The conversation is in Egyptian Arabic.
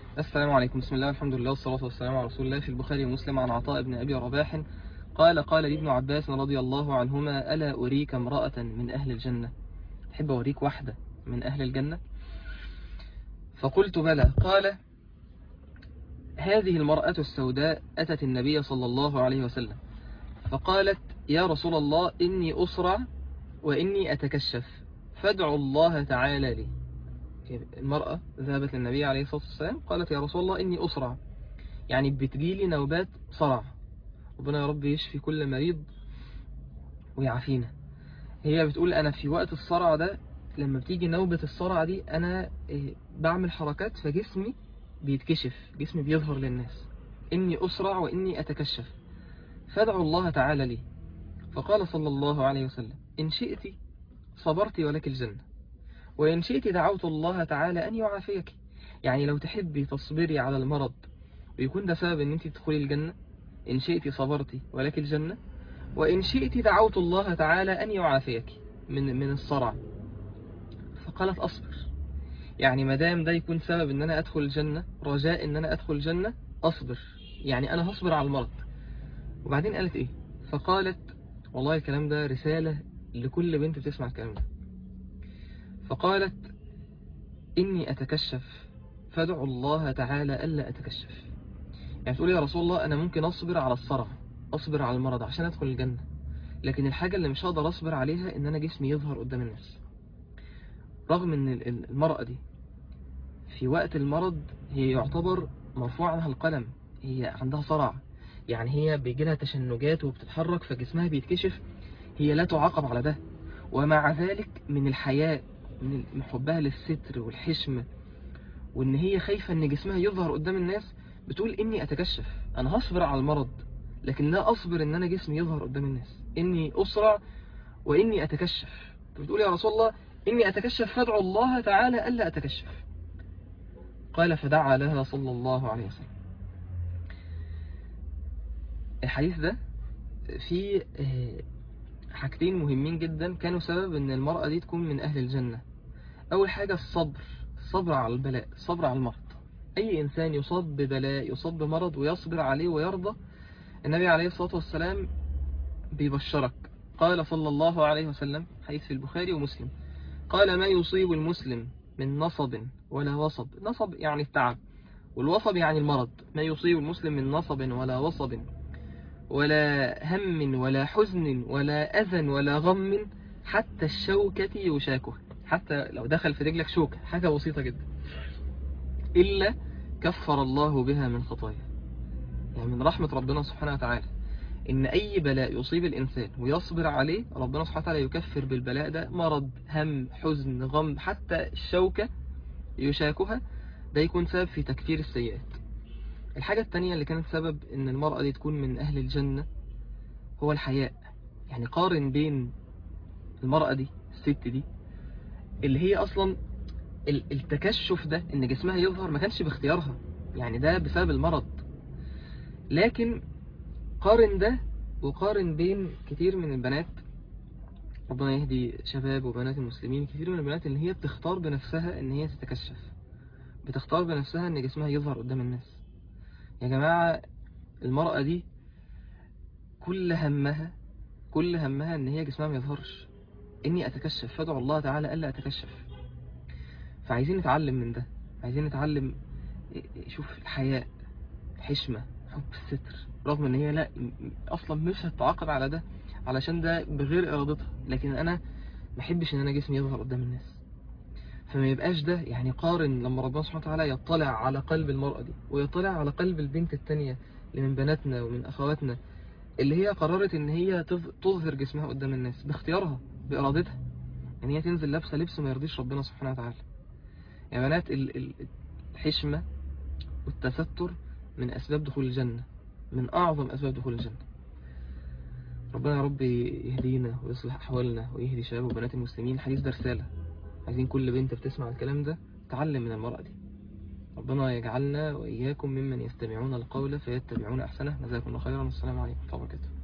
السلام عليكم بسم الله والحمد لله والصلاة والسلام على رسول الله في البخاري ومسلم عن عطاء بن أبي رباح قال قال لي ابن عباس رضي الله عنهما ألا أريك امرأة من أهل الجنة تحب أوريك واحدة من أهل الجنة فقلت بلى قال هذه المرأة السوداء أتت النبي صلى الله عليه وسلم فقالت يا رسول الله إني أسرع وإني أتكشف فادعوا الله تعالى لي المرأة ذهبت للنبي عليه الصلاة والسلام قالت يا رسول الله إني أسرع يعني بتجيلي نوبات صرع ربنا يا رب يشفي كل مريض ويعافينا هي بتقول أنا في وقت الصرع ده لما بتيجي نوبة الصرع دي أنا بعمل حركات فجسمي بيتكشف جسمي بيظهر للناس إني أسرع وإني أتكشف فادعوا الله تعالى لي فقال صلى الله عليه وسلم إن شئت صبرت ولك الجنة وإن شئت دعوت الله تعالى أن يعافيك يعني لو تحبي تصبري على المرض ويكون ده سبب أن أنت تدخلي الجنة إن شئت صبرتي ولك الجنة وإن شئت دعوت الله تعالى أن يعافيك من من الصرع فقالت أصبر يعني ما دام ده يكون سبب ان انا ادخل الجنة رجاء ان انا ادخل الجنة اصبر يعني انا هصبر على المرض وبعدين قالت ايه فقالت والله الكلام ده رسالة لكل بنت بتسمع الكلام ده فقالت اني اتكشف فادعوا الله تعالى الا اتكشف يعني تقول يا رسول الله انا ممكن اصبر على الصرع اصبر على المرض عشان ادخل الجنة لكن الحاجة اللي مش هقدر اصبر عليها ان انا جسمي يظهر قدام الناس رغم ان المرأة دي في وقت المرض هي يعتبر مرفوع عنها القلم هي عندها صرع يعني هي بيجي لها تشنجات وبتتحرك فجسمها بيتكشف هي لا تعاقب على ده ومع ذلك من الحياء من حبها للستر والحشمة وان هي خايفة ان جسمها يظهر قدام الناس بتقول اني اتكشف انا هصبر على المرض لكن لا اصبر ان انا جسمي يظهر قدام الناس اني اسرع واني اتكشف بتقول يا رسول الله اني اتكشف فادعو الله تعالى الا اتكشف قال فدعا لها صلى الله عليه وسلم الحديث ده فيه حاجتين مهمين جدا كانوا سبب ان المرأة دي تكون من اهل الجنة اول حاجة الصبر الصبر على البلاء الصبر على المرض اي انسان يصاب ببلاء يصاب بمرض ويصبر عليه ويرضى النبي عليه الصلاة والسلام بيبشرك قال صلى الله عليه وسلم حديث في البخاري ومسلم قال ما يصيب المسلم من نصب ولا وصب نصب يعني التعب والوصب يعني المرض ما يصيب المسلم من نصب ولا وصب ولا هم ولا حزن ولا أذى ولا غم حتى الشوكة يشاكه حتى لو دخل في رجلك شوكة حاجة بسيطة جدا إلا كفر الله بها من خطايا يعني من رحمة ربنا سبحانه وتعالى إن أي بلاء يصيب الإنسان ويصبر عليه ربنا سبحانه وتعالى يكفر بالبلاء ده مرض هم حزن غم حتى الشوكة يشاكها ده يكون سبب في تكفير السيئات الحاجة التانية اللي كانت سبب ان المرأة دي تكون من اهل الجنة هو الحياء يعني قارن بين المرأة دي الست دي اللي هي اصلا التكشف ده ان جسمها يظهر ما كانش باختيارها يعني ده بسبب المرض لكن قارن ده وقارن بين كتير من البنات ربنا يهدي شباب وبنات المسلمين كتير من البنات اللي هي بتختار بنفسها ان هي تتكشف بتختار بنفسها ان جسمها يظهر قدام الناس يا جماعة المرأة دي كل همها كل همها ان هي جسمها ما يظهرش اني اتكشف فادعو الله تعالى الا اتكشف فعايزين نتعلم من ده عايزين نتعلم شوف الحياء الحشمة حب الستر رغم ان هي لا اصلا مش هتتعاقب على ده علشان ده بغير ارادتها لكن انا ما احبش ان انا جسمي يظهر قدام الناس فما يبقاش ده يعني قارن لما ربنا سبحانه وتعالى يطلع على قلب المرأة دي ويطلع على قلب البنت التانية اللي من بناتنا ومن أخواتنا اللي هي قررت ان هي تظهر جسمها قدام الناس باختيارها بإرادتها يعني هي تنزل لابسة لبس ما يرضيش ربنا سبحانه وتعالى يا يعني بنات الحشمة والتستر من أسباب دخول الجنة من أعظم أسباب دخول الجنة ربنا يا رب يهدينا ويصلح أحوالنا ويهدي شباب وبنات المسلمين الحديث ده رسالة عايزين كل بنت بتسمع الكلام ده تعلم من المرأة دي ربنا يجعلنا وإياكم ممن يستمعون القول فيتبعون أحسنه جزاكم الله خيرا والسلام عليكم ورحمة الله وبركاته